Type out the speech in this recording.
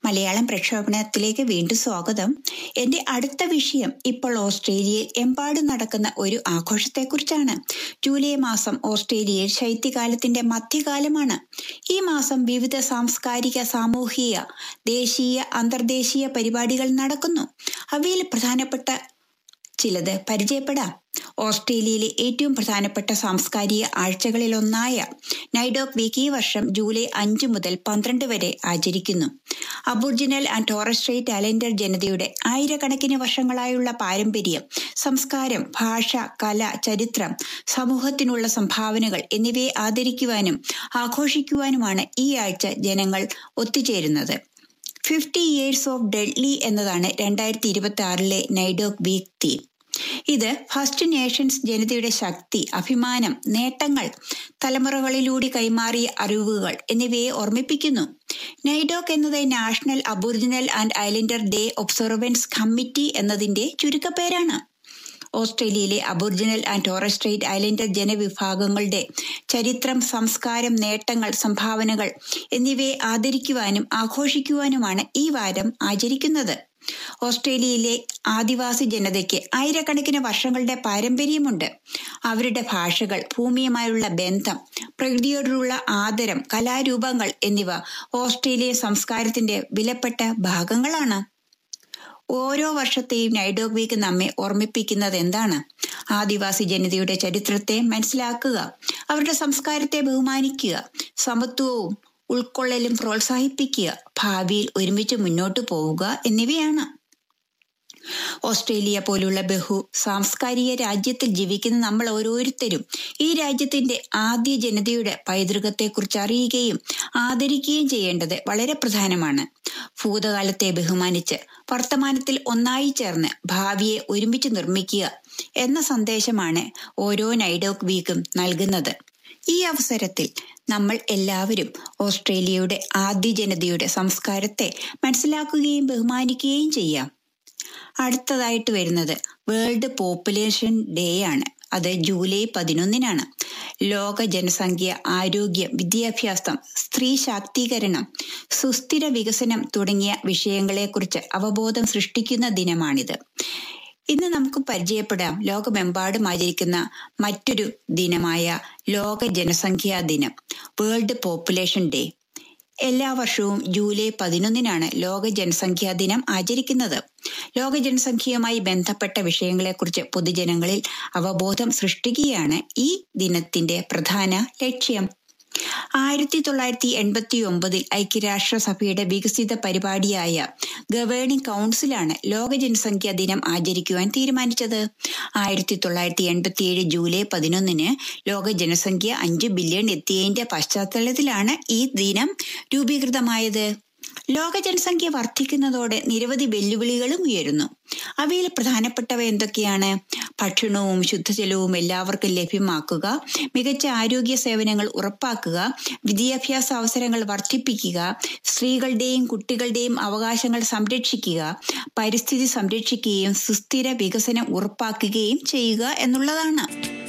മലയാളം പ്രക്ഷേപണത്തിലേക്ക് വീണ്ടും സ്വാഗതം എന്റെ അടുത്ത വിഷയം ഇപ്പോൾ ഓസ്ട്രേലിയയിൽ എമ്പാടും നടക്കുന്ന ഒരു ആഘോഷത്തെക്കുറിച്ചാണ് ജൂലൈ മാസം ഓസ്ട്രേലിയയിൽ ശൈത്യകാലത്തിന്റെ മധ്യകാലമാണ് ഈ മാസം വിവിധ സാംസ്കാരിക സാമൂഹിക ദേശീയ അന്തർദേശീയ പരിപാടികൾ നടക്കുന്നു അവയിൽ പ്രധാനപ്പെട്ട ചിലത് പരിചയപ്പെടാം ഓസ്ട്രേലിയയിലെ ഏറ്റവും പ്രധാനപ്പെട്ട സാംസ്കാരിക ആഴ്ചകളിലൊന്നായ നൈഡോക് വീക്ക് ഈ വർഷം ജൂലൈ അഞ്ച് മുതൽ പന്ത്രണ്ട് വരെ ആചരിക്കുന്നു Aboriginal and Torres Strait Islander ജനതയുടെ ആയിരക്കണക്കിന് വർഷങ്ങളായുള്ള പാരമ്പര്യം സംസ്കാരം ഭാഷ കല ചരിത്രം സമൂഹത്തിനുള്ള സംഭാവനകൾ എന്നിവയെ ആദരിക്കുവാനും ആഘോഷിക്കുവാനുമാണ് ഈ ആഴ്ച ജനങ്ങൾ ഒത്തുചേരുന്നത് ഫിഫ്റ്റി ഇയേഴ്സ് ഓഫ് ഡെഡ്ലി എന്നതാണ് രണ്ടായിരത്തി ഇരുപത്തി ആറിലെ നൈഡോക് വീക്ക് തീം ഇത് ഫസ്റ്റ് നേഷൻസ് ജനതയുടെ ശക്തി അഭിമാനം നേട്ടങ്ങൾ തലമുറകളിലൂടെ കൈമാറിയ അറിവുകൾ എന്നിവയെ ഓർമ്മിപ്പിക്കുന്നു നൈഡോക്ക് എന്നത് National Aboriginal and Islander Day Observance Committee എന്നതിന്റെ ചുരുക്കപ്പേരാണ് ഓസ്ട്രേലിയയിലെ Aboriginal and Torres Strait Islander ജനവിഭാഗങ്ങളുടെ ചരിത്രം സംസ്കാരം നേട്ടങ്ങൾ സംഭാവനകൾ എന്നിവയെ ആദരിക്കുവാനും ആഘോഷിക്കുവാനുമാണ് ഈ വാരം ആചരിക്കുന്നത് ഓസ്ട്രേലിയയിലെ ആദിവാസി ജനതയ്ക്ക് ആയിരക്കണക്കിന് വർഷങ്ങളുടെ പാരമ്പര്യമുണ്ട് അവരുടെ ഭാഷകൾ ഭൂമിയുമായുള്ള ബന്ധം പ്രകൃതിയോടുള്ള ആദരം കലാരൂപങ്ങൾ എന്നിവ ഓസ്ട്രേലിയൻ സംസ്കാരത്തിന്റെ വിലപ്പെട്ട ഭാഗങ്ങളാണ് ഓരോ വർഷത്തെയും നൈഡോഗ് വീക്ക് നമ്മെ ഓർമ്മിപ്പിക്കുന്നത് എന്താണ് ആദിവാസി ജനതയുടെ ചരിത്രത്തെ മനസ്സിലാക്കുക അവരുടെ സംസ്കാരത്തെ ബഹുമാനിക്കുക സമത്വവും ഉൾക്കൊള്ളലും പ്രോത്സാഹിപ്പിക്കുക ഭാവിയിൽ ഒരുമിച്ച് മുന്നോട്ട് പോവുക എന്നിവയാണ് ഓസ്ട്രേലിയ പോലുള്ള ബഹു സാംസ്കാരിക രാജ്യത്തിൽ ജീവിക്കുന്ന നമ്മൾ ഓരോരുത്തരും ഈ രാജ്യത്തിന്റെ ആദ്യ ജനതയുടെ പൈതൃകത്തെക്കുറിച്ച് അറിയുകയും ആദരിക്കുകയും ചെയ്യേണ്ടത് വളരെ പ്രധാനമാണ് ഭൂതകാലത്തെ ബഹുമാനിച്ച് വർത്തമാനത്തിൽ ഒന്നായി ചേർന്ന് ഭാവിയെ ഒരുമിച്ച് നിർമ്മിക്കുക എന്ന സന്ദേശമാണ് ഓരോ നൈഡോക് വീക്കും നൽകുന്നത് ഈ അവസരത്തിൽ നമ്മൾ എല്ലാവരും ഓസ്ട്രേലിയയുടെ ആദ്യ ജനതയുടെ സംസ്കാരത്തെ മനസ്സിലാക്കുകയും ബഹുമാനിക്കുകയും ചെയ്യാം അടുത്തതായിട്ട് വരുന്നത് വേൾഡ് പോപ്പുലേഷൻ ഡേ ആണ് അത് ജൂലൈ പതിനൊന്നിനാണ് ലോക ജനസംഖ്യ ആരോഗ്യം വിദ്യാഭ്യാസം സ്ത്രീ ശാക്തീകരണം സുസ്ഥിര വികസനം തുടങ്ങിയ വിഷയങ്ങളെക്കുറിച്ച് അവബോധം സൃഷ്ടിക്കുന്ന ദിനമാണിത് ഇന്ന് നമുക്ക് പരിചയപ്പെടാം ലോകമെമ്പാടും ആചരിക്കുന്ന മറ്റൊരു ദിനമായ ലോക ജനസംഖ്യാ ദിനം വേൾഡ് പോപ്പുലേഷൻ ഡേ എല്ലാ വർഷവും ജൂലൈ പതിനൊന്നിനാണ് ലോക ജനസംഖ്യാ ദിനം ആചരിക്കുന്നത് ലോക ജനസംഖ്യയുമായി ബന്ധപ്പെട്ട വിഷയങ്ങളെക്കുറിച്ച് പൊതുജനങ്ങളിൽ അവബോധം സൃഷ്ടിക്കുകയാണ് ഈ ദിനത്തിന്റെ പ്രധാന ലക്ഷ്യം ആയിരത്തി തൊള്ളായിരത്തി എൺപത്തി ഒമ്പതിൽ ഐക്യരാഷ്ട്രസഭയുടെ വികസിത പരിപാടിയായ ഗവേണിംഗ് കൗൺസിലാണ് ലോക ജനസംഖ്യാ ദിനം ആചരിക്കുവാൻ തീരുമാനിച്ചത് ആയിരത്തി തൊള്ളായിരത്തി എൺപത്തി ഏഴ് ജൂലൈ പതിനൊന്നിന് ലോക ജനസംഖ്യ അഞ്ച് ബില്യൺ എത്തിയതിന്റെ പശ്ചാത്തലത്തിലാണ് ഈ ദിനം രൂപീകൃതമായത് ലോക ജനസംഖ്യ വർദ്ധിക്കുന്നതോടെ നിരവധി വെല്ലുവിളികളും ഉയരുന്നു അവയിൽ പ്രധാനപ്പെട്ടവ എന്തൊക്കെയാണ് ഭക്ഷണവും ശുദ്ധജലവും എല്ലാവർക്കും ലഭ്യമാക്കുക മികച്ച ആരോഗ്യ സേവനങ്ങൾ ഉറപ്പാക്കുക വിദ്യാഭ്യാസ അവസരങ്ങൾ വർദ്ധിപ്പിക്കുക സ്ത്രീകളുടെയും കുട്ടികളുടെയും അവകാശങ്ങൾ സംരക്ഷിക്കുക പരിസ്ഥിതി സംരക്ഷിക്കുകയും സുസ്ഥിര വികസനം ഉറപ്പാക്കുകയും ചെയ്യുക എന്നുള്ളതാണ്